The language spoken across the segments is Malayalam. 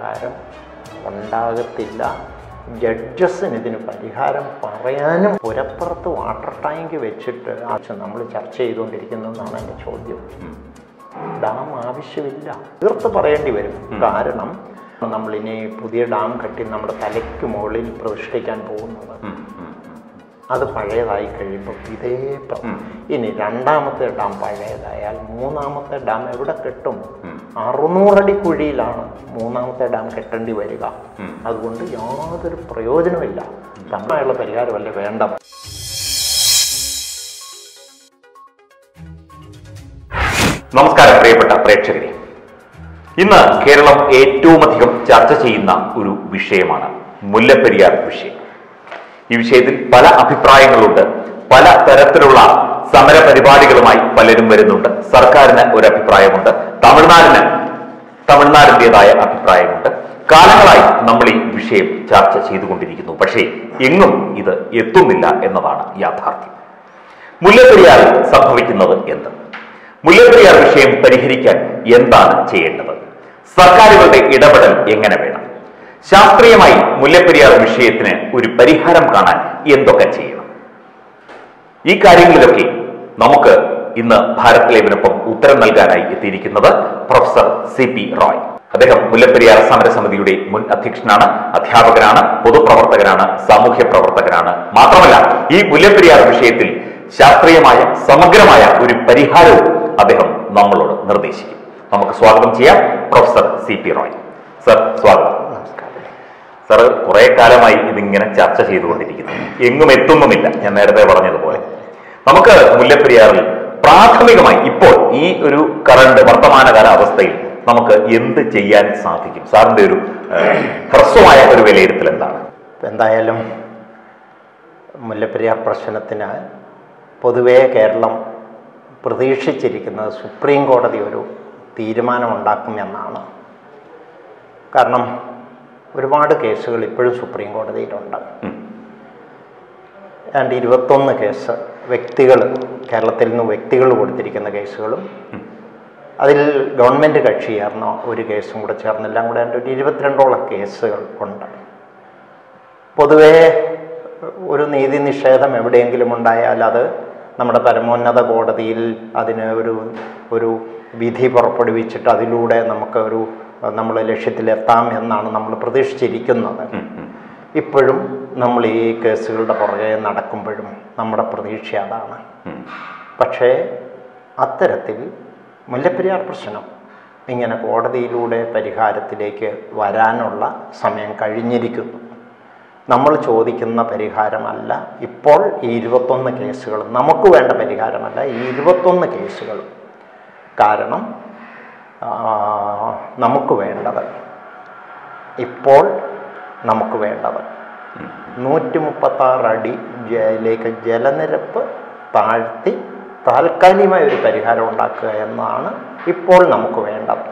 പരിഹാരം ഉണ്ടാകത്തില്ല ജഡ്ജസിന് ഇതിന് പരിഹാരം പറയാനും പുരപ്പുറത്ത് വാട്ടർ ടാങ്ക് വെച്ചിട്ട് ആവശ്യം നമ്മൾ ചർച്ച ചെയ്തുകൊണ്ടിരിക്കുന്നതെന്നാണ് എൻ്റെ ചോദ്യം ഡാം ആവശ്യമില്ല തീർത്ത് പറയേണ്ടി വരും കാരണം നമ്മളിനി പുതിയ ഡാം കെട്ടി നമ്മുടെ തലയ്ക്ക് മുകളിൽ പ്രതിഷ്ഠിക്കാൻ പോകുന്നത് അത് പഴയതായി കഴിയുമ്പോൾ ഇതേ പ്ര- ഇനി രണ്ടാമത്തെ ഡാം പഴയതായാൽ മൂന്നാമത്തെ ഡാം എവിടെ കെട്ടും അറുന്നൂറടി കുഴിയിലാണ് മൂന്നാമത്തെ ഡാം കെട്ടേണ്ടി വരിക അതുകൊണ്ട് യാതൊരു പ്രയോജനമില്ല തമ്മായുള്ള പരിഹാരമല്ല വേണ്ടത് നമസ്കാരം പ്രിയപ്പെട്ട പ്രേക്ഷകരെ ഇന്ന് കേരളം ഏറ്റവും അധികം ചർച്ച ചെയ്യുന്ന ഒരു വിഷയമാണ് മുല്ലപ്പെരിയാർ വിഷയം ഈ വിഷയത്തിൽ പല അഭിപ്രായങ്ങളുണ്ട് പല തരത്തിലുള്ള സമര പരിപാടികളുമായി പലരും വരുന്നുണ്ട് സർക്കാരിന് ഒരു അഭിപ്രായമുണ്ട് തമിഴ്നാടിന് തമിഴ്നാടിൻ്റെതായ അഭിപ്രായമുണ്ട് കാലങ്ങളായി നമ്മൾ ഈ വിഷയം ചർച്ച ചെയ്തുകൊണ്ടിരിക്കുന്നു പക്ഷേ എങ്ങും ഇത് എത്തുന്നില്ല എന്നതാണ് യാഥാർത്ഥ്യം മുല്ലപ്പെരിയാറിൽ സംഭവിക്കുന്നത് എന്ത് മുല്ലപ്പെരിയാർ വിഷയം പരിഹരിക്കാൻ എന്താണ് ചെയ്യേണ്ടത് സർക്കാരുകളുടെ ഇടപെടൽ എങ്ങനെ വേണം ശാസ്ത്രീയമായി മുല്ലപ്പെരിയാർ വിഷയത്തിന് ഒരു പരിഹാരം കാണാൻ എന്തൊക്കെ ചെയ്യണം ഈ കാര്യങ്ങളിലൊക്കെ നമുക്ക് ഇന്ന് ഭാരത് ലൈവിനൊപ്പം ഉത്തരം നൽകാനായി എത്തിയിരിക്കുന്നത് പ്രൊഫസർ സി പി റോയ് അദ്ദേഹം മുല്ലപ്പെരിയാർ സമരസമിതിയുടെ മുൻ അധ്യക്ഷനാണ് അധ്യാപകനാണ് പൊതുപ്രവർത്തകനാണ് സാമൂഹ്യ പ്രവർത്തകനാണ് മാത്രമല്ല ഈ മുല്ലപ്പെരിയാർ വിഷയത്തിൽ ശാസ്ത്രീയമായ സമഗ്രമായ ഒരു പരിഹാരവും അദ്ദേഹം നമ്മളോട് നിർദ്ദേശിക്കും നമുക്ക് സ്വാഗതം ചെയ്യാം professor C P Roy sir സ്വാഗതം നമസ്കാരം സർ കുറെ കാലമായി ഇതിങ്ങനെ ചർച്ച ചെയ്തുകൊണ്ടിരിക്കുന്നു എങ്ങും എത്തുന്നുമില്ല ഞാൻ നേരത്തെ പറഞ്ഞതുപോലെ നമുക്ക് മുല്ലപ്പെരിയാറിൽ പ്രാഥമികമായി ഇപ്പോൾ ഈ ഒരു കറണ്ട് വർത്തമാനകാല അവസ്ഥയിൽ നമുക്ക് എന്ത് ചെയ്യാൻ സാധിക്കും സാറിന്റെ ഒരു ഏഹ്, ഹ്രസ്വമായ ഒരു വിലയിരുത്തൽ എന്താണ് ഇപ്പം എന്തായാലും മുല്ലപ്പെരിയാർ പ്രശ്നത്തിന് പൊതുവേ കേരളം പ്രതീക്ഷിച്ചിരിക്കുന്നത് സുപ്രീം കോടതി ഒരു തീരുമാനമുണ്ടാക്കുമെന്നാണ് കാരണം ഒരുപാട് കേസുകൾ ഇപ്പോഴും സുപ്രീം കോടതിയിലുണ്ട് ഉം. ഏതാണ്ട് ഇരുപത്തൊന്ന് കേസ് വ്യക്തികൾ കേരളത്തിൽ നിന്ന് വ്യക്തികൾ കൊടുത്തിരിക്കുന്ന കേസുകളും അതിൽ ഗവൺമെൻറ് കക്ഷി ചേർന്ന ഒരു കേസും കൂടെ ചേർന്ന് എല്ലാം കൂടെ ഏതാണ്ട് ഒരു ഇരുപത്തിരണ്ടോളം കേസുകൾ ഉണ്ട് പൊതുവേ ഒരു നീതി നിഷേധം എവിടെയെങ്കിലും ഉണ്ടായാൽ അത് നമ്മുടെ പരമോന്നത കോടതിയിൽ അതിന് ഒരു ഒരു വിധി പുറപ്പെടുവിച്ചിട്ട് അതിലൂടെ നമുക്ക് ഒരു നമ്മൾ ലക്ഷ്യത്തിലെത്താം എന്നാണ് നമ്മൾ പ്രതീക്ഷിച്ചിരിക്കുന്നത് ഇപ്പോഴും നമ്മൾ ഈ കേസുകളുടെ പുറകെ നടക്കുമ്പോഴും നമ്മുടെ പ്രതീക്ഷ അതാണ് പക്ഷേ അത്തരത്തിൽ മുല്ലപ്പെരിയാർ പ്രശ്നം ഇങ്ങനെ കോടതിയിലൂടെ പരിഹാരത്തിലേക്ക് വരാനുള്ള സമയം കഴിഞ്ഞിരിക്കുന്നു നമ്മൾ ചോദിക്കുന്ന പരിഹാരമല്ല ഇപ്പോൾ ഈ ഇരുപത്തൊന്ന് കേസുകൾ നമുക്ക് വേണ്ട പരിഹാരമല്ല ഈ ഇരുപത്തൊന്ന് കേസുകളും കാരണം ആ, നമുക്ക് വേണ്ടത് ഇപ്പോൾ നമുക്ക് വേണ്ടത് നൂറ്റി മുപ്പത്താറ് അടി ജയിലേക്ക് ജലനിരപ്പ് താഴ്ത്തി താൽക്കാലികമായ ഒരു പരിഹാരം ഉണ്ടാക്കുക എന്നാണ് ഇപ്പോൾ നമുക്ക് വേണ്ടത്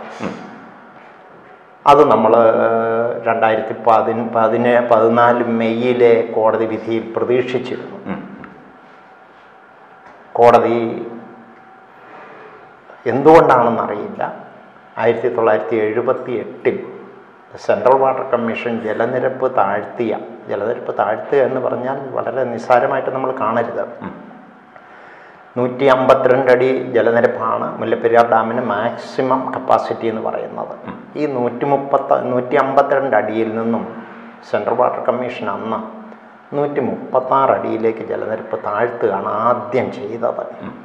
അത് നമ്മൾ രണ്ടായിരത്തി പതിന പതിന് പതിനാല് മെയ്യിലെ കോടതി വിധിയിൽ പ്രതീക്ഷിച്ചിരുന്നു ഉം. കോടതി എന്തുകൊണ്ടാണെന്നറിയില്ല ആയിരത്തി തൊള്ളായിരത്തി എഴുപത്തി എട്ടിൽ സെൻട്രൽ വാട്ടർ കമ്മീഷൻ ജലനിരപ്പ് താഴ്ത്തിയ ജലനിരപ്പ് താഴ്ത്തുക എന്ന് പറഞ്ഞാൽ വളരെ നിസ്സാരമായിട്ട് നമ്മൾ കാണരുത് നൂറ്റി അമ്പത്തിരണ്ട് അടി ജലനിരപ്പാണ് മുല്ലപ്പെരിയാർ ഡാമിന് മാക്സിമം കപ്പാസിറ്റി എന്ന് പറയുന്നത് ഈ നൂറ്റി മുപ്പത്ത നൂറ്റി അമ്പത്തിരണ്ട് അടിയിൽ നിന്നും സെൻട്രൽ വാട്ടർ കമ്മീഷൻ അന്ന് നൂറ്റി മുപ്പത്താറ് അടിയിലേക്ക് ജലനിരപ്പ് താഴ്ത്തുകയാണ് ആദ്യം ചെയ്തത്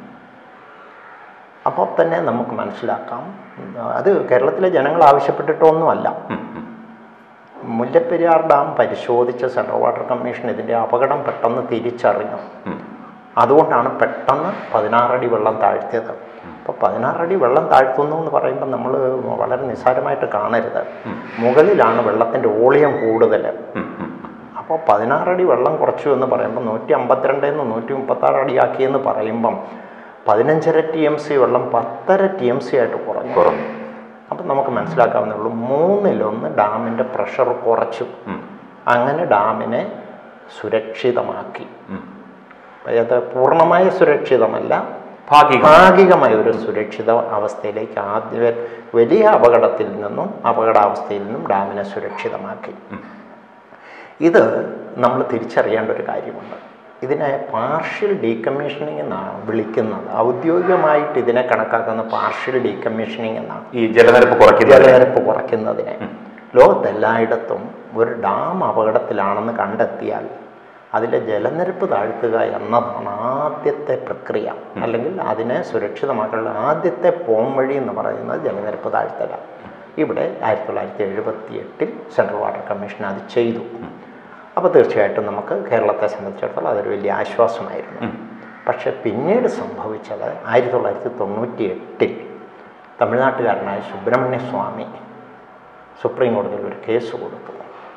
അപ്പോൾ തന്നെ നമുക്ക് മനസ്സിലാക്കാം അത് കേരളത്തിലെ ജനങ്ങൾ ആവശ്യപ്പെട്ടിട്ടൊന്നുമല്ല മുല്ലപ്പെരിയാർ ഡാം പരിശോധിച്ച സെൻട്രൽ വാട്ടർ കമ്മീഷൻ ഇതിൻ്റെ അപകടം പെട്ടെന്ന് തിരിച്ചറിഞ്ഞു അതുകൊണ്ടാണ് പെട്ടെന്ന് പതിനാറടി വെള്ളം താഴ്ത്തിയത് അപ്പോൾ പതിനാറടി വെള്ളം താഴ്ത്തുന്നു എന്ന് പറയുമ്പോൾ നമ്മൾ വളരെ നിസ്സാരമായിട്ട് കാണരുത് മുകളിലാണ് വെള്ളത്തിൻ്റെ ഓളിയം കൂടുതൽ അപ്പോൾ പതിനാറടി വെള്ളം കുറച്ചു എന്ന് പറയുമ്പോൾ നൂറ്റി അമ്പത്തിരണ്ടിൽ നിന്ന് നൂറ്റി മുപ്പത്താറ് അടിയാക്കി എന്ന് പറയുമ്പം പതിനഞ്ചര ടി എം സി വെള്ളം പത്തര ടി എം സി ആയിട്ട് കുറഞ്ഞു കുറഞ്ഞു അപ്പം നമുക്ക് മനസ്സിലാക്കാവുന്നേ ഉള്ളൂ മൂന്നിലൊന്ന് ഡാമിൻ്റെ പ്രഷർ കുറച്ചു അങ്ങനെ ഡാമിനെ സുരക്ഷിതമാക്കി ഉം. അത് പൂർണ്ണമായ സുരക്ഷിതമല്ല ഭാഗിക ഭാഗികമായ ഒരു സുരക്ഷിത അവസ്ഥയിലേക്ക് ആദ്യ വലിയ അപകടത്തിൽ നിന്നും അപകടാവസ്ഥയിൽ നിന്നും ഡാമിനെ സുരക്ഷിതമാക്കി ഇത് നമ്മൾ തിരിച്ചറിയേണ്ട ഒരു കാര്യമുണ്ട് ഇതിനെ പാർഷ്യൽ ഡീകമ്മീഷനിങ് എന്നാണ് വിളിക്കുന്നത് ഔദ്യോഗികമായിട്ട് ഇതിനെ കണക്കാക്കുന്ന പാർഷ്യൽ ഡീകമ്മീഷനിങ് എന്നാണ് ഈ ജലനിരപ്പ് കുറയ്ക്കുന്നത് ജലനിരപ്പ് കുറയ്ക്കുന്നതിനെ ലോകത്തെല്ലായിടത്തും ഒരു ഡാം അപകടത്തിലാണെന്ന് കണ്ടെത്തിയാൽ അതിൻ്റെ ജലനിരപ്പ് താഴ്ത്തുക എന്നതാണ് ആദ്യത്തെ പ്രക്രിയ അല്ലെങ്കിൽ അതിനെ സുരക്ഷിതമാക്കാനുള്ള ആദ്യത്തെ പോംവഴി എന്ന് പറയുന്നത് ജലനിരപ്പ് താഴ്ത്തല ഇവിടെ ആയിരത്തി തൊള്ളായിരത്തി എഴുപത്തി എട്ടിൽ സെൻട്രൽ വാട്ടർ കമ്മീഷൻ അത് ചെയ്തു അപ്പോൾ തീർച്ചയായിട്ടും നമുക്ക് കേരളത്തെ സംബന്ധിച്ചിടത്തോളം അതൊരു വലിയ ആശ്വാസമായിരുന്നു പക്ഷെ പിന്നീട് സംഭവിച്ചത് ആയിരത്തി തൊള്ളായിരത്തി തൊണ്ണൂറ്റി എട്ടിൽ തമിഴ്നാട്ടുകാരനായ സുബ്രഹ്മണ്യ സ്വാമി സുപ്രീം കോടതിയിൽ ഒരു കേസ് കൊടുത്തു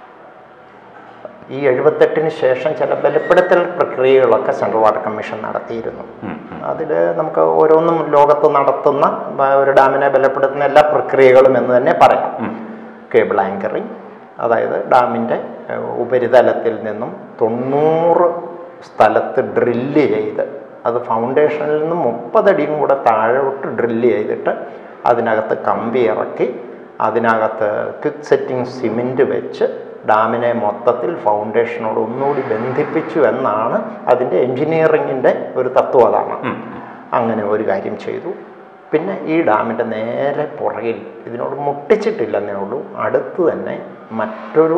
ഈ എഴുപത്തെട്ടിന് ശേഷം ചില ബലപ്പെടുത്തൽ പ്രക്രിയകളൊക്കെ സെൻട്രൽ വാട്ടർ കമ്മീഷൻ നടത്തിയിരുന്നു അതിൽ നമുക്ക് ഓരോന്നും ലോകത്ത് നടത്തുന്ന ബ- ഒരു ഡാമിനെ ബലപ്പെടുത്തുന്ന എല്ലാ പ്രക്രിയകളും എന്ന് തന്നെ പറയാം കേബിൾ ആങ്കറിങ് അതായത് ഡാമിൻ്റെ ഏഹ്, ഉപരിതലത്തിൽ നിന്നും തൊണ്ണൂറ് സ്ഥലത്ത് ഡ്രില്ല് ചെയ്ത് അത് ഫൗണ്ടേഷനിൽ നിന്ന് മുപ്പതടിയും കൂടെ താഴോട്ട് ഡ്രില്ല് ചെയ്തിട്ട് അതിനകത്ത് കമ്പി ഇറക്കി അതിനകത്ത് ക്വിക്ക് സെറ്റിംഗ് സിമെൻറ്റ് വെച്ച് ഡാമിനെ മൊത്തത്തിൽ ഫൗണ്ടേഷനോട് ഒന്നുകൂടി ബന്ധിപ്പിച്ചു എന്നാണ് അതിൻ്റെ എൻജിനീയറിങ്ങിൻ്റെ ഒരു തത്വം അതാണ് അങ്ങനെ ഒരു കാര്യം ചെയ്തു പിന്നെ ഈ ഡാമിൻ്റെ നേരെ പുറകിൽ ഇതിനോട് മുട്ടിച്ചിട്ടില്ലെന്നേ ഉള്ളൂ അടുത്ത് തന്നെ മറ്റൊരു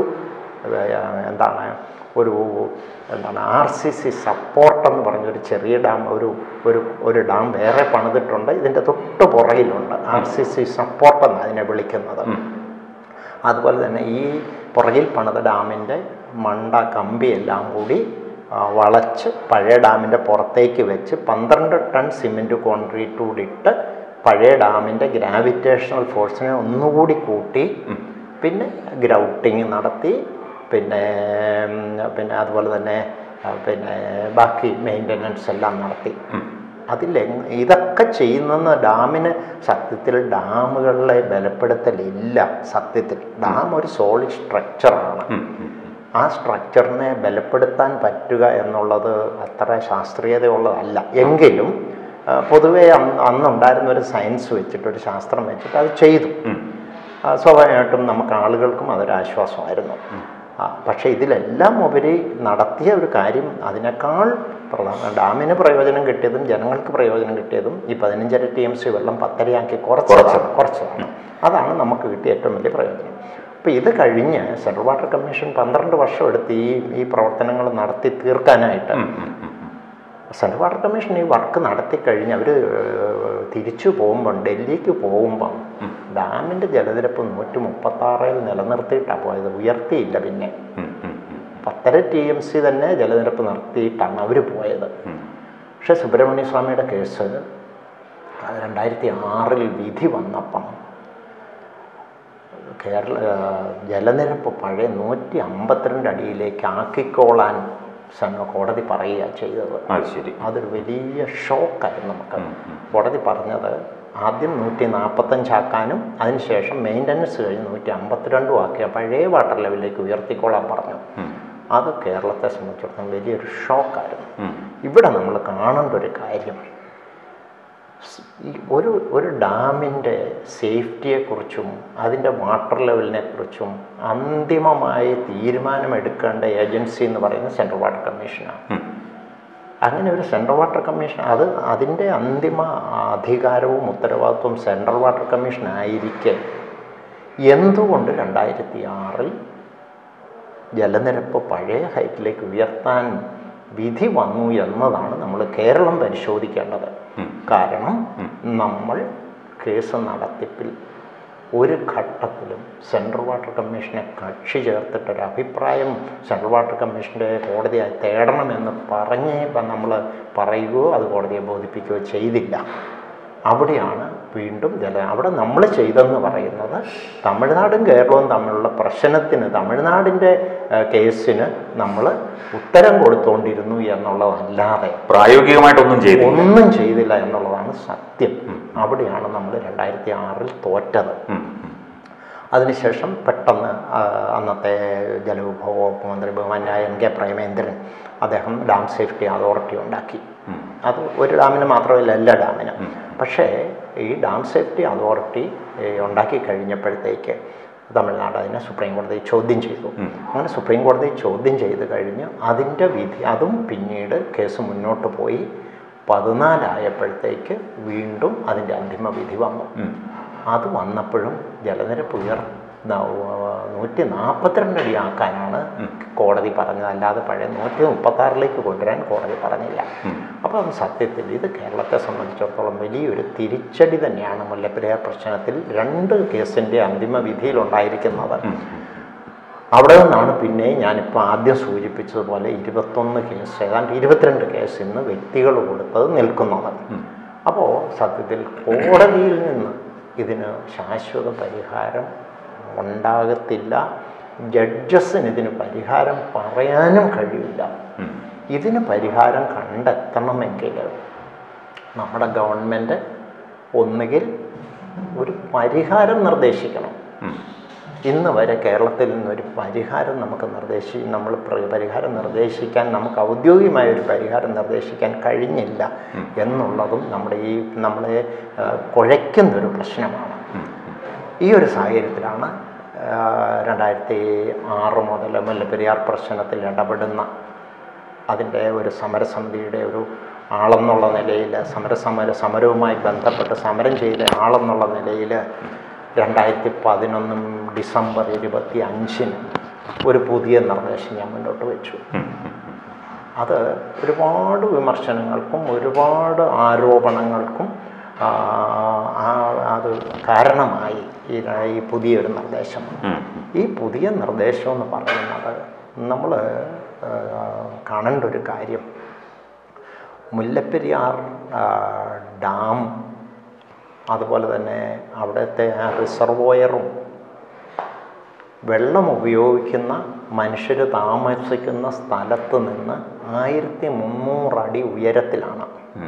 ഏഹ്, എന്താണ് ഒരു എന്താണ് ആർ സി സി സപ്പോർട്ട് എന്ന് പറഞ്ഞൊരു ചെറിയ ഡാം ഒരു ഒരു ഒരു ഡാം വേറെ പണിതിട്ടുണ്ട് ഇതിൻ്റെ തൊട്ട് പുറകിലുണ്ട് ആർ സി സി സപ്പോർട്ട് എന്ന് അതിനെ വിളിക്കുന്നത് അതുപോലെ തന്നെ ഈ പുറകിൽ പണിത ഡാമിൻ്റെ മണ്ട കമ്പിയെല്ലാം കൂടി ആ, വളച്ച് പഴയ ഡാമിൻ്റെ പുറത്തേക്ക് വെച്ച് പന്ത്രണ്ട് ടൺ സിമെൻറ്റ് കോൺക്രീറ്റ് കൂടി ഇട്ട് പഴയ ഡാമിൻ്റെ ഗ്രാവിറ്റേഷണൽ ഫോഴ്സിനെ ഒന്നുകൂടി കൂട്ടി പിന്നെ ഗ്രൗട്ടിങ് നടത്തി പിന്നെ ഉം, പിന്നെ അതുപോലെ തന്നെ ആ, പിന്നെ ബാക്കി മെയിൻ്റനൻസ് എല്ലാം നടത്തി അതിൽ ഇതൊക്കെ ചെയ്യുന്ന ഡാമിന് സത്യത്തിൽ ഡാമുകളിലെ ബലപ്പെടുത്തലില്ല സത്യത്തിൽ ഡാം ഒരു സോളിഡ് സ്ട്രക്ചറാണ് ആ സ്ട്രക്ചറിനെ ബലപ്പെടുത്താൻ പറ്റുക എന്നുള്ളത് അത്ര ശാസ്ത്രീയതയുള്ളതല്ല എങ്കിലും ആ, പൊതുവേ അന്ന് അന്നുണ്ടായിരുന്ന ഒരു സയൻസ് വെച്ചിട്ട് ഒരു ശാസ്ത്രം വെച്ചിട്ട് അത് ചെയ്തു ആ, സ്വാഭാവികമായിട്ടും നമുക്ക് ആളുകൾക്കും അതൊരു ആശ്വാസമായിരുന്നു ആ, പക്ഷേ ഇതിലെല്ലാം ഉപരി നടത്തിയ ഒരു കാര്യം അതിനേക്കാൾ പ്രധാന ഡാമിന് പ്രയോജനം കിട്ടിയതും ജനങ്ങൾക്ക് പ്രയോജനം കിട്ടിയതും ഈ പതിനഞ്ചര ടി എം സി വെള്ളം പത്തരയാക്കി കുറച്ചതാണ് കുറച്ചതാണ് അതാണ് നമുക്ക് കിട്ടിയ ഏറ്റവും വലിയ പ്രയോജനം അപ്പോൾ ഇത് കഴിഞ്ഞ് സെൻട്രൽ വാട്ടർ കമ്മീഷൻ പന്ത്രണ്ട് വർഷം എടുത്ത് ഈ ഈ പ്രവർത്തനങ്ങൾ നടത്തി തീർക്കാനായിട്ട് സെൻട്രൽ വാട്ടർ കമ്മീഷൻ ഈ വർക്ക് നടത്തി കഴിഞ്ഞ് അവർ തിരിച്ചു പോകുമ്പം ഡൽഹിക്ക് പോകുമ്പം ഡാമിൻ്റെ ജലനിരപ്പ് നൂറ്റി മുപ്പത്താറിൽ നിലനിർത്തിയിട്ടാണ് പോയത് ഉയർത്തിയില്ല പിന്നെ പത്തര ടി എം സി തന്നെ ജലനിരപ്പ് നിർത്തിയിട്ടാണ് അവർ പോയത് പക്ഷേ സുബ്രഹ്മണ്യ സ്വാമിയുടെ കേസ് അത് രണ്ടായിരത്തി ആറിൽ വിധി വന്നപ്പം കേരള ആ, ജലനിരപ്പ് പഴയ നൂറ്റി അമ്പത്തിരണ്ട് അടിയിലേക്ക് ആക്കിക്കോളാൻ സ- കോടതി പറയുക ചെയ്തത് അത് ശരി അതൊരു വലിയ ഷോക്കായിരുന്നു നമുക്ക് കോടതി പറഞ്ഞത് ആദ്യം നൂറ്റി നാൽപ്പത്തഞ്ചാക്കാനും അതിനുശേഷം മെയിൻ്റനൻസ് കഴിഞ്ഞ് നൂറ്റി അമ്പത്തിരണ്ടും ആക്കിയ പഴയ വാട്ടർ ലെവലിലേക്ക് ഉയർത്തിക്കോളാൻ പറഞ്ഞു അത് കേരളത്തെ സംബന്ധിച്ചിടത്തോളം വലിയൊരു ഷോക്കായിരുന്നു ഇവിടെ നമ്മൾ കാണേണ്ട ഒരു കാര്യം സ് ഈ ഒരു ഒരു ഡാമിൻ്റെ സേഫ്റ്റിയെക്കുറിച്ചും അതിൻ്റെ വാട്ടർ ലെവലിനെ കുറിച്ചും അന്തിമമായി തീരുമാനമെടുക്കേണ്ട ഏജൻസി എന്ന് പറയുന്നത് സെൻട്രൽ വാട്ടർ കമ്മീഷനാണ് അങ്ങനെ ഒരു സെൻട്രൽ വാട്ടർ കമ്മീഷൻ അത് അതിൻ്റെ അന്തിമ അധികാരവും ഉത്തരവാദിത്വവും സെൻട്രൽ വാട്ടർ കമ്മീഷൻ ആയിരിക്കെ എന്തുകൊണ്ട് രണ്ടായിരത്തി ആറിൽ ജലനിരപ്പ് പഴയ ഹൈറ്റിലേക്ക് ഉയർത്താൻ വിധി വന്നു എന്നതാണ് നമ്മൾ കേരളം പരിശോധിക്കേണ്ടത് കാരണം നമ്മൾ കേസ് നടത്തിപ്പിൽ ഒരു ഘട്ടത്തിലും സെൻട്രൽ വാട്ടർ കമ്മീഷനെ കക്ഷി ചേർത്തിട്ടൊരു അഭിപ്രായം സെൻട്രൽ വാട്ടർ കമ്മീഷൻ്റെ കോടതിയായി തേടണമെന്ന് പറഞ്ഞ് ഇപ്പം നമ്മൾ പറയുകയോ അത് കോടതിയെ ബോധിപ്പിക്കുകയോ ചെയ്തില്ല അവിടെയാണ് വീണ്ടും ജല അവിടെ നമ്മൾ ചെയ്തെന്ന് പറയുന്നത് തമിഴ്നാടും കേരളവും തമ്മിലുള്ള പ്രശ്നത്തിന് തമിഴ്നാടിൻ്റെ ഏഹ്, കേസിന് നമ്മൾ ഉത്തരം കൊടുത്തുകൊണ്ടിരുന്നു എന്നുള്ളതല്ലാതെ പ്രായോഗികമായിട്ടൊന്നും ചെയ്തില്ല ഒന്നും ചെയ്തില്ല എന്നുള്ളതാണ് സത്യം അവിടെയാണ് നമ്മൾ രണ്ടായിരത്തി ആറിൽ തോറ്റത് ഉം, ഉം. അതിനുശേഷം പെട്ടെന്ന് ആ, അന്നത്തെ ജലവിഭവ വകുപ്പ് മന്ത്രി ബഹുമാനായ എൻ കെ പ്രേമേന്ദ്രൻ അദ്ദേഹം ഡാം സേഫ്റ്റി അതോറിറ്റി ഉണ്ടാക്കി അത് ഒരു ഡാമിന് മാത്രമല്ല എല്ലാ ഡാമിനും പക്ഷേ ഈ ഡാം സേഫ്റ്റി അതോറിറ്റി ഏ, ഉണ്ടാക്കി കഴിഞ്ഞപ്പോഴത്തേക്ക് തമിഴ്നാട് അതിനെ സുപ്രീം കോടതി ചോദ്യം ചെയ്തു അങ്ങനെ സുപ്രീം കോടതി ചോദ്യം ചെയ്ത് കഴിഞ്ഞ് അതിൻ്റെ വിധി അതും പിന്നീട് കേസ് മുന്നോട്ട് പോയി പതിനാലായപ്പോഴത്തേക്ക് വീണ്ടും അതിൻ്റെ അന്തിമ വിധി വന്നു അത് വന്നപ്പോഴും ജലനിരപ്പ് ഉയർ നൂറ്റി നാൽപ്പത്തിരണ്ട് അടി ആക്കാനാണ് കോടതി പറഞ്ഞത് അല്ലാതെ പഴയ നൂറ്റി മുപ്പത്താറിലേക്ക് കൊണ്ടുവരാൻ കോടതി പറഞ്ഞില്ല അപ്പോൾ അത് സത്യത്തിൽ ഇത് കേരളത്തെ സംബന്ധിച്ചിടത്തോളം വലിയൊരു തിരിച്ചടി തന്നെയാണ് മുല്ലപ്പെരിയാർ പ്രശ്നത്തിൽ രണ്ട് കേസിൻ്റെ അന്തിമ വിധിയിലുണ്ടായിരിക്കുന്നത് അവിടെ നിന്നാണ് പിന്നെ ഞാനിപ്പോൾ ആദ്യം സൂചിപ്പിച്ചതുപോലെ ഇരുപത്തൊന്ന് കേസ് ഏതാണ്ട് ഇരുപത്തിരണ്ട് കേസ് ഇന്ന് വ്യക്തികൾ കൊടുത്തത് നിൽക്കുന്നത് അപ്പോൾ സത്യത്തിൽ കോടതിയിൽ നിന്ന് ഇതിന് ശാശ്വത പരിഹാരം ഉണ്ടാകത്തില്ല ജഡ്ജസിന് ഇതിന് പരിഹാരം പറയാനും കഴിയില്ല ഇതിന് പരിഹാരം കണ്ടെത്തണമെങ്കിൽ നമ്മുടെ ഗവൺമെൻറ് ഒന്നുകിൽ ഒരു പരിഹാരം നിർദ്ദേശിക്കണം ഇന്ന് വരെ കേരളത്തിൽ നിന്നൊരു പരിഹാരം നമുക്ക് നിർദ്ദേശി നമ്മൾ പ്ര- പരിഹാരം നിർദ്ദേശിക്കാൻ നമുക്ക് ഔദ്യോഗികമായ ഒരു പരിഹാരം നിർദ്ദേശിക്കാൻ കഴിഞ്ഞില്ല എന്നുള്ളതും നമ്മുടെ ഈ നമ്മളെ ആ, കുഴയ്ക്കുന്നൊരു പ്രശ്നമാണ് ഈ ഒരു സാഹചര്യത്തിലാണ് ആ, രണ്ടായിരത്തി ആറ് മുതൽ മുല്ലപ്പെരിയാർ പ്രശ്നത്തിൽ ഇടപെടുന്ന അതിൻ്റെ ഒരു സമരസമിതിയുടെ ഒരു ആളെന്നുള്ള നിലയിൽ സമരസമര സമരവുമായി ബന്ധപ്പെട്ട് സമരം ചെയ്ത ആളെന്നുള്ള നിലയിൽ രണ്ടായിരത്തി പതിനൊന്നും ഡിസംബർ ഇരുപത്തി അഞ്ചിന് ഒരു പുതിയ നിർദ്ദേശം ഞാൻ മുന്നോട്ട് വെച്ചു അത് ഒരുപാട് വിമർശനങ്ങൾക്കും ഒരുപാട് ആരോപണങ്ങൾക്കും ആ, ആ- അത് കാരണമായി ഈ ര- ഈ പുതിയൊരു നിർദ്ദേശം ഈ പുതിയ നിർദ്ദേശം എന്ന് പറയുന്നത് നമ്മൾ കാണേണ്ട ഒരു കാര്യം മുല്ലപ്പെരിയാർ ആ, ഡാം അതുപോലെ തന്നെ അവിടുത്തെ ആ റിസർവോയറും വെള്ളം ഉപയോഗിക്കുന്ന മനുഷ്യർ താമസിക്കുന്ന സ്ഥലത്ത് നിന്ന് ആയിരത്തി മുന്നൂറടി ഉയരത്തിലാണ്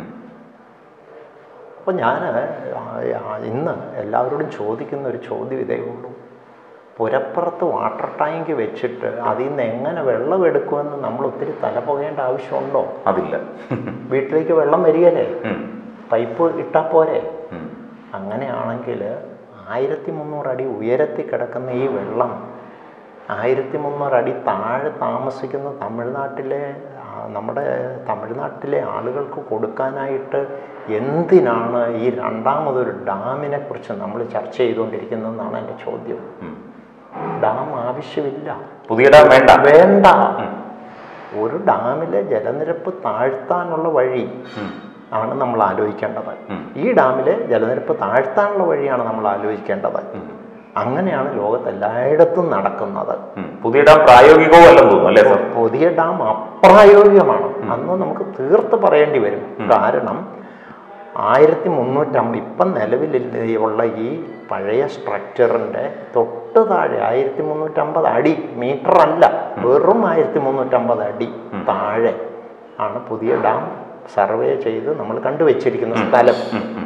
അപ്പോൾ ഞാൻ ഇന്ന് എല്ലാവരോടും ചോദിക്കുന്ന ഒരു ചോദ്യം ഇതേ ഉള്ളൂ പുരപ്പുറത്ത് വാട്ടർ ടാങ്ക് വെച്ചിട്ട് അതിൽ നിന്ന് എങ്ങനെ വെള്ളം എടുക്കുമെന്ന് നമ്മൾ ഒത്തിരി തല പുകയേണ്ട ആവശ്യമുണ്ടോ അതില്ല വീട്ടിലേക്ക് വെള്ളം വരികയല്ലേ ഉം. പൈപ്പ് ഇട്ടാൽ പോരെ ഉം. അങ്ങനെയാണെങ്കിൽ ആയിരത്തി മുന്നൂറ് അടി ഉയരത്തിൽ കിടക്കുന്ന ഈ വെള്ളം ആയിരത്തി മുന്നൂറ് അടി താഴെ താമസിക്കുന്ന തമിഴ്നാട്ടിലെ ആ, നമ്മുടെ തമിഴ്നാട്ടിലെ ആളുകൾക്ക് കൊടുക്കാനായിട്ട് എന്തിനാണ് ഈ രണ്ടാമതൊരു ഡാമിനെ കുറിച്ച് നമ്മൾ ചർച്ച ചെയ്തുകൊണ്ടിരിക്കുന്നതെന്നാണ് എൻ്റെ ചോദ്യം ഉം. ഡാം ആവശ്യമില്ല പുതിയ ഡാം വേണ്ട വേണ്ട ഒരു ഡാമിലെ ജലനിരപ്പ് താഴ്ത്താനുള്ള വഴി ഉം. ആണ് നമ്മൾ ആലോചിക്കേണ്ടത് ഉം. ഈ ഡാമിലെ ജലനിരപ്പ് താഴ്ത്താനുള്ള വഴിയാണ് നമ്മൾ ആലോചിക്കേണ്ടത് അങ്ങനെയാണ് ലോകത്ത് എല്ലായിടത്തും നടക്കുന്നത് ഉം. പുതിയ ഡാം പ്രായോഗികവും അല്ലെന്ന് തോന്നുന്നു അല്ലേ സർ പുതിയ ഡാം അപ്രായോഗികമാണ് അന്ന് നമുക്ക് തീർത്ത് പറയേണ്ടി വരും കാരണം ആയിരത്തി മുന്നൂറ്റമ്പത് ഇപ്പം നിലവിലുള്ള ഈ പഴയ സ്ട്രക്ചറിൻ്റെ തൊട്ട് താഴെ ആയിരത്തി മുന്നൂറ്റമ്പത് അടി മീറ്റർ അല്ല വെറും ആയിരത്തി മുന്നൂറ്റമ്പത് അടി താഴെ ആണ് പുതിയ ഡാം സർവേ ചെയ്ത് നമ്മൾ കണ്ടുവച്ചിരിക്കുന്ന സ്ഥലം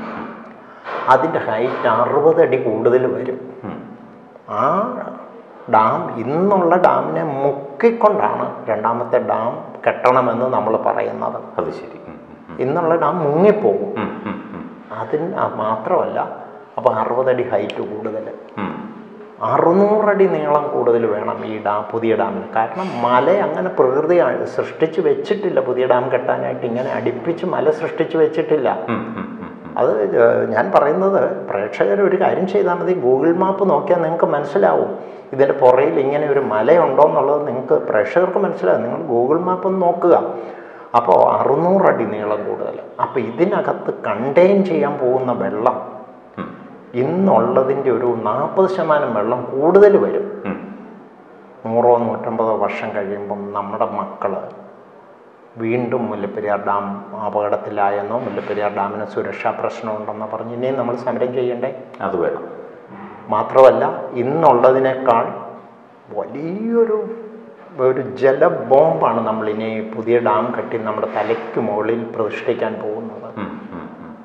അതിൻ്റെ ഹൈറ്റ് അറുപത് അടി കൂടുതൽ വരും ഉം. ആ ഡാം ഇന്നുള്ള ഡാമിനെ മുക്കിക്കൊണ്ടാണ് രണ്ടാമത്തെ ഡാം കെട്ടണമെന്ന് നമ്മൾ പറയുന്നത് അത് ശരി ഉം. ഉം. ഇന്നുള്ള ഡാം മുങ്ങിപ്പോകും ഉം. ഉം. ഉം. അതിന് അത് മാത്രമല്ല അപ്പോൾ അറുപതടി ഹൈറ്റ് കൂടുതൽ ഉം. അറുന്നൂറടി നീളം കൂടുതൽ വേണം ഈ ഡാം പുതിയ ഡാമിന് കാരണം മല അങ്ങനെ പ്രകൃതി ആ- സൃഷ്ടിച്ച് വെച്ചിട്ടില്ല പുതിയ ഡാം കെട്ടാനായിട്ട് ഇങ്ങനെ അടുപ്പിച്ച് മല സൃഷ്ടിച്ച് വെച്ചിട്ടില്ല ഉം. ഉം. ഉം. അത് ഏഹ്, ഞാൻ പറയുന്നത് പ്രേക്ഷകർ ഒരു കാര്യം ചെയ്താൽ മതി ഗൂഗിൾ മാപ്പ് നോക്കിയാൽ നിങ്ങൾക്ക് മനസ്സിലാവും ഇതിൻ്റെ പുറയിൽ ഇങ്ങനെ ഒരു മലയുണ്ടോ എന്നുള്ളത് നിങ്ങൾക്ക് പ്രേക്ഷകർക്ക് മനസ്സിലാവും നിങ്ങൾ ഗൂഗിൾ മാപ്പ് ഒന്ന് നോക്കുക അപ്പോൾ അറുന്നൂറടി നീളം കൂടുതൽ അപ്പോൾ ഇതിനകത്ത് കണ്ടെയ്ൻ ചെയ്യാൻ പോകുന്ന വെള്ളം ഉം. ഇന്നുള്ളതിൻ്റെ ഒരു നാൽപ്പത് ശതമാനം വെള്ളം കൂടുതൽ വരും ഉം. നൂറോ നൂറ്റമ്പതോ വർഷം കഴിയുമ്പം നമ്മുടെ മക്കൾ വീണ്ടും മുല്ലപ്പെരിയാർ ഡാം അപകടത്തിലായെന്നോ മുല്ലപ്പെരിയാർ ഡാമിന് സുരക്ഷാ പ്രശ്നമുണ്ടെന്നോ പറഞ്ഞ് ഇനിയും നമ്മൾ സമരം ചെയ്യണ്ടേ അത് വേണം മാത്രമല്ല ഇന്നുള്ളതിനേക്കാൾ വലിയൊരു ഒരു ജല ബോംബാണ് നമ്മൾ ഇനി പുതിയ ഡാം കെട്ടി നമ്മുടെ തലയ്ക്ക് മുകളിൽ പ്രതിഷ്ഠിക്കാൻ പോകുന്നത് ഉം. ഉം. ഉം.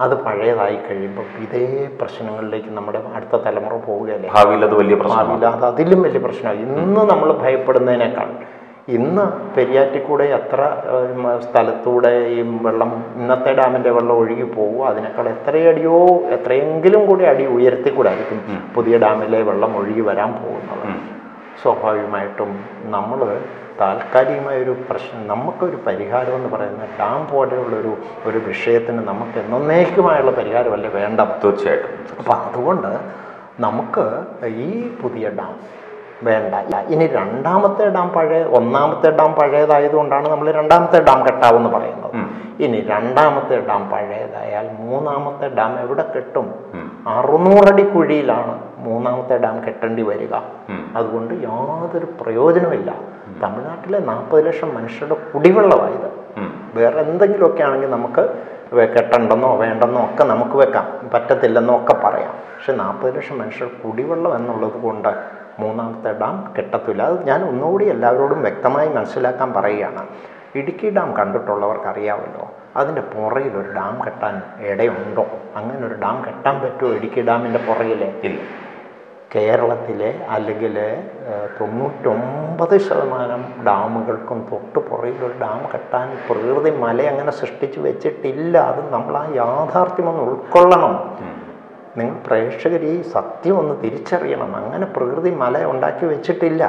അത് പഴയതായി കഴിയുമ്പോൾ ഇതേ പ്രശ്നങ്ങളിലേക്ക് നമ്മുടെ അടുത്ത തലമുറ പോവുകയല്ലേ ഭാവിയിൽ അത് വലിയ പ്രശ്നമാണ് ഭാവിയിൽ അത് അതിലും വലിയ പ്രശ്നമാണ് ഇന്ന് നമ്മൾ ഭയപ്പെടുന്നതിനേക്കാൾ ഇന്ന് പെരിയാറ്റിക്കൂടെ എത്ര ഏഹ്, മ- സ്ഥലത്തൂടെ ഈ വെള്ളം ഇന്നത്തെ ഡാമിൻ്റെ വെള്ളം ഒഴുകി പോകും അതിനേക്കാൾ എത്രയടിയോ എത്രയെങ്കിലും കൂടി അടി ഉയരത്തിൽ കൂടെ ആയിരിക്കും പുതിയ ഡാമിലെ വെള്ളം ഒഴുകി വരാൻ പോകുന്നത് സ്വാഭാവികമായിട്ടും നമ്മൾ താൽക്കാലികമായ ഒരു പ്രശ്നം നമുക്കൊരു പരിഹാരം എന്ന് പറയുന്നത് ഡാം പോലെയുള്ളൊരു ഒരു വിഷയത്തിന് നമുക്ക് എന്നേക്കുമായുള്ള പരിഹാരമല്ലേ വേണ്ടത് തീർച്ചയായിട്ടും അപ്പം അതുകൊണ്ട് നമുക്ക് ഈ പുതിയ ഡാം വേണ്ട ഇനി രണ്ടാമത്തെ ഡാം പഴയ ഒന്നാമത്തെ ഡാം പഴയതായതുകൊണ്ടാണ് നമ്മൾ രണ്ടാമത്തെ ഡാം കെട്ടാവെന്ന് പറയുന്നത് ഇനി രണ്ടാമത്തെ ഡാം പഴയതായാൽ മൂന്നാമത്തെ ഡാം എവിടെ കെട്ടും അറുന്നൂറടി കുഴിയിലാണ് മൂന്നാമത്തെ ഡാം കെട്ടേണ്ടി വരിക അതുകൊണ്ട് യാതൊരു പ്രയോജനമില്ല തമിഴ്നാട്ടിലെ നാൽപ്പത് ലക്ഷം മനുഷ്യരുടെ കുടിവെള്ളമായത് വേറെ എന്തെങ്കിലുമൊക്കെ ആണെങ്കിൽ നമുക്ക് വെ- കെട്ടണ്ടെന്നോ വേണ്ടെന്നോ ഒക്കെ നമുക്ക് വെക്കാം പറ്റത്തില്ലെന്നോ ഒക്കെ പറയാം പക്ഷെ നാൽപ്പത് ലക്ഷം മനുഷ്യർ കുടിവെള്ളം എന്നുള്ളത് കൊണ്ട് മൂന്നാമത്തെ ഡാം കെട്ടത്തില്ല അത് ഞാൻ ഒന്നുകൂടി എല്ലാവരോടും വ്യക്തമായി മനസ്സിലാക്കാൻ പറയുകയാണ് ഇടുക്കി ഡാം കണ്ടിട്ടുള്ളവർക്ക് അറിയാമല്ലോ അതിൻ്റെ പുറകിൽ ഒരു ഡാം കെട്ടാൻ ഇടയുണ്ടോ അങ്ങനെ ഒരു ഡാം കെട്ടാൻ പറ്റുമോ ഇടുക്കി ഡാമിൻ്റെ പുറകിലെ ഇല്ല കേരളത്തിലെ അല്ലെങ്കിൽ തൊണ്ണൂറ്റൊമ്പത് ശതമാനം ഡാമുകൾക്കും തൊട്ട് പുറകിലൊരു ഡാം കെട്ടാൻ പ്രകൃതി മല അങ്ങനെ സൃഷ്ടിച്ച് വെച്ചിട്ടില്ല അത് നമ്മൾ ആ യാഥാർത്ഥ്യം ഒന്ന് ഉൾക്കൊള്ളണം നിങ്ങൾ പ്രേക്ഷകർ ഈ സത്യം ഒന്ന് തിരിച്ചറിയണം അങ്ങനെ പ്രകൃതി മല ഉണ്ടാക്കി വെച്ചിട്ടില്ല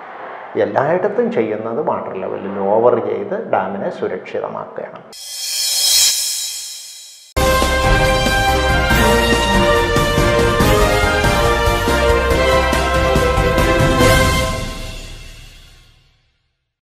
എല്ലായിടത്തും ചെയ്യുന്നത് വാട്ടർ ലെവൽ ലോവർ ചെയ്ത് ഡാമിനെ സുരക്ഷിതമാക്കുകയാണ്